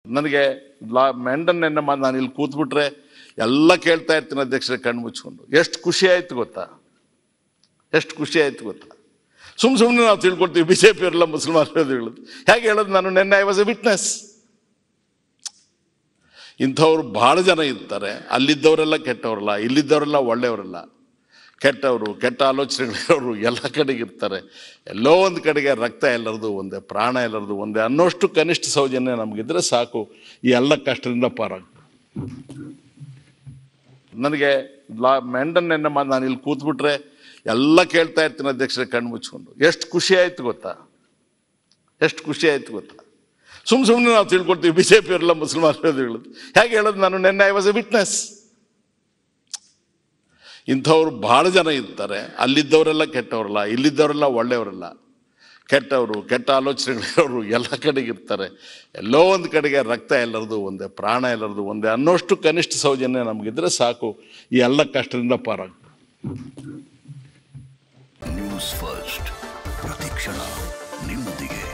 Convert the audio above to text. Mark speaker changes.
Speaker 1: ನನಗೆ ಲಾ ಮೆಂಡನ್ನೆನ್ನ ಮಾ ನಾನು ಇಲ್ಲಿ ಕೂತ್ಬಿಟ್ರೆ ಎಲ್ಲ ಕೇಳ್ತಾ ಇರ್ತೀನಿ ಅಧ್ಯಕ್ಷರೇ ಕಣ್ಣು ಮುಚ್ಕೊಂಡು ಎಷ್ಟು ಖುಷಿ ಆಯ್ತು ಗೊತ್ತಾ ಎಷ್ಟು ಖುಷಿ ಆಯ್ತು ಗೊತ್ತಾ ಸುಮ್ಮ ಸುಮ್ಮನೆ ನಾವು ತಿಳ್ಕೊಳ್ತೀವಿ ಬಿ ಜೆ ಪಿಯವರೆಲ್ಲ ಮುಸಲ್ಮಾನರು ಹೇಳೋದು ಹೇಗೆ ಹೇಳೋದು ನಾನು ನಿನ್ನೆ ಐ ವಾಸ್ ಎ ವಿಟ್ನೆಸ್ ಇಂಥವ್ರು ಭಾಳ ಜನ ಇರ್ತಾರೆ ಅಲ್ಲಿದ್ದವರೆಲ್ಲ ಕೆಟ್ಟವರಲ್ಲ ಇಲ್ಲಿದ್ದವರೆಲ್ಲ ಒಳ್ಳೆಯವರಲ್ಲ ಕೆಟ್ಟವರು ಕೆಟ್ಟ ಆಲೋಚನೆಗಳಿರೋರು ಎಲ್ಲ ಕಡೆಗೆ ಇರ್ತಾರೆ ಎಲ್ಲೋ ಒಂದು ಕಡೆಗೆ ರಕ್ತ ಎಲ್ಲರದು ಒಂದೇ ಪ್ರಾಣ ಎಲ್ಲರದು ಒಂದೇ ಅನ್ನೋಷ್ಟು ಕನಿಷ್ಠ ಸೌಜನ್ಯ ನಮಗಿದ್ರೆ ಸಾಕು ಈ ಎಲ್ಲ ಕಷ್ಟದಿಂದ ಪಾರಾಗ ನನಗೆ ಲಾ ಮೆಂಡನ್ನೆನ್ನ ಮಾ ನಾನು ಇಲ್ಲಿ ಕೂತ್ಬಿಟ್ರೆ ಎಲ್ಲ ಕೇಳ್ತಾ ಇರ್ತೀನಿ ಅಧ್ಯಕ್ಷರೇ ಕಣ್ಣು ಮುಚ್ಕೊಂಡು ಎಷ್ಟು ಖುಷಿ ಆಯ್ತು ಗೊತ್ತಾ ಎಷ್ಟು ಖುಷಿ ಆಯ್ತು ಗೊತ್ತಾ ಸುಮ್ಮ ಸುಮ್ಮನೆ ನಾವು ತಿಳ್ಕೊಳ್ತೀವಿ ಬಿ ಜೆ ಪಿಯವರೆಲ್ಲ ಮುಸಲ್ಮಾನರು ಹೇಳೋದು ಹೇಗೆ ಹೇಳೋದು ನಾನು ನಿನ್ನೆ ಐ ವಾಸ್ ಎ ವಿಟ್ನೆಸ್ ಇಂಥವ್ರು ಭಾಳ ಜನ ಇರ್ತಾರೆ ಅಲ್ಲಿದ್ದವರೆಲ್ಲ ಕೆಟ್ಟವರಲ್ಲ ಇಲ್ಲಿದ್ದವರೆಲ್ಲ ಒಳ್ಳೆಯವರಲ್ಲ ಕೆಟ್ಟವರು ಕೆಟ್ಟ ಆಲೋಚನೆಗಳಿರೋರು ಎಲ್ಲ ಕಡೆಗೆ ಇರ್ತಾರೆ ಎಲ್ಲೋ ಒಂದು ಕಡೆಗೆ ರಕ್ತ ಎಲ್ಲರದು ಒಂದೇ ಪ್ರಾಣ ಎಲ್ಲರದು ಒಂದೇ ಅನ್ನೋಷ್ಟು ಕನಿಷ್ಠ ಸೌಜನ್ಯ ನಮಗಿದ್ರೆ ಸಾಕು ಈ ಎಲ್ಲ ಕಷ್ಟದಿಂದ ಪಾರಾಗ
Speaker 2: ನ್ಯೂಸ್ ಫಸ್ಟ್ ಪ್ರತಿಕ್ಷಣ ನಿಮ್ಮೊಂದಿಗೆ